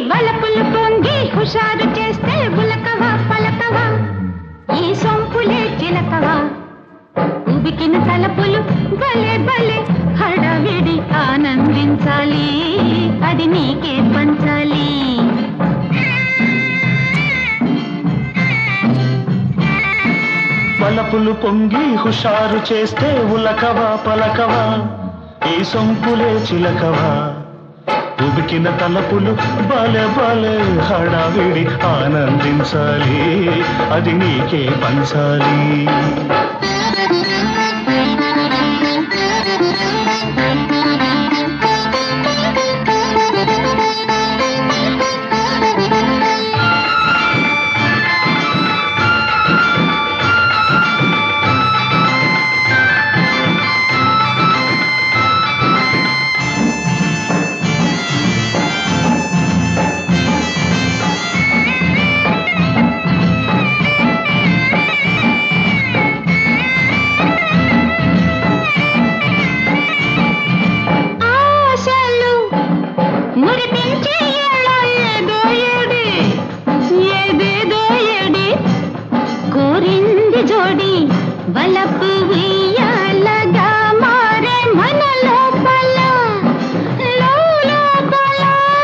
వలపులు పొంగి హుషారు చేస్తే బులకవా పలకవా ఈ సొంపులే చిలకవా ఉబికిన తలపులు భలే భలే హడవిడి ఆనందించాలి అది నీకే పంచాలి వలపులు పొంగి హుషారు చేస్తే ఉలకవా పలకవా ఈ సొంపులే చిలకవా ఉబికిన తలపులు బలె బలె హడావిడి ఆనందించాలి అది నీకే పంచాలి ఆశలు మురిపించే ఏళ ఏదో ఏడి ఏదేదో ఏడి కోరింది జోడి వలపు ఉయ్యాలగా మారే మన లోపల లోపల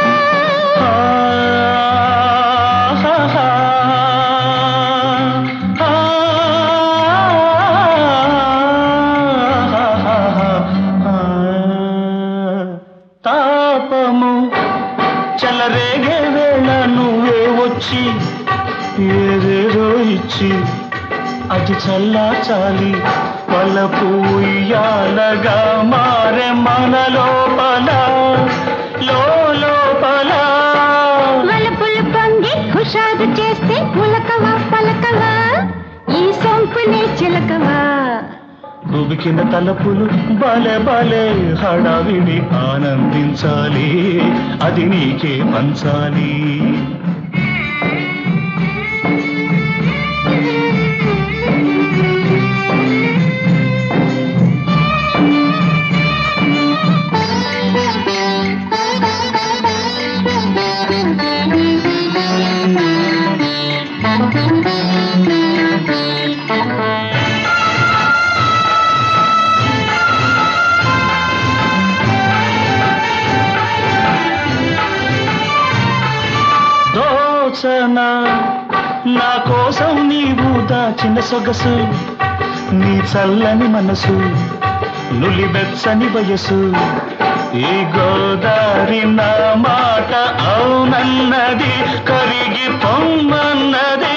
తాపము చలరేగే వేళ నువ్వే వచ్చి ఏదేదో ఇచ్చి అది చల్లాచాలి వలపు ఉయ్యాలగా మారే మన లోపల లోపల వలపులు పొంగి హుషారు చేస్తే పులకవా పలకవా ఈ సొంపునే చిలకవా ఉబికిన తలపులు బలే బలే హడావిడి ఆనందించాలి అది నీకే పంచాలి దోచన నా కోసం నీవు దాచిన సొగసు నీ చల్లని మనసు నులిబెచ్చని వయసు ఈ గోదారి నా మాట అవునన్నది కరిగి పొమ్మన్నది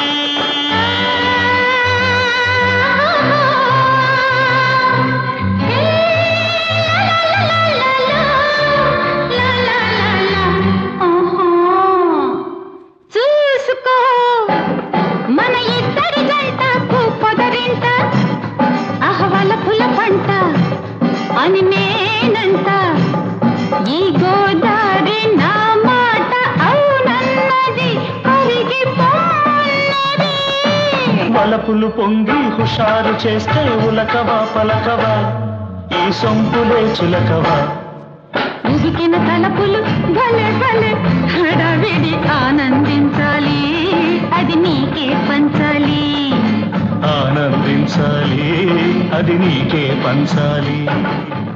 చూసుకో మన ఇద్దరి జంటకు పొదరింట అహవల పుల పంట అని నేనంట ఈ గోదారి నా మాట అవునన్నది కరిగి పొమ్మన్నది వలపులు పొంగి హుషారు చేస్తే ఉలకవా పలకవా ఈ సొంపులే చిలకవా ఉబికిన తలపులు భలే భలే హడావిడి ఆనందించాలి అది నీకే పంచాలి ఆనందించాలి అది నీకే పంచాలి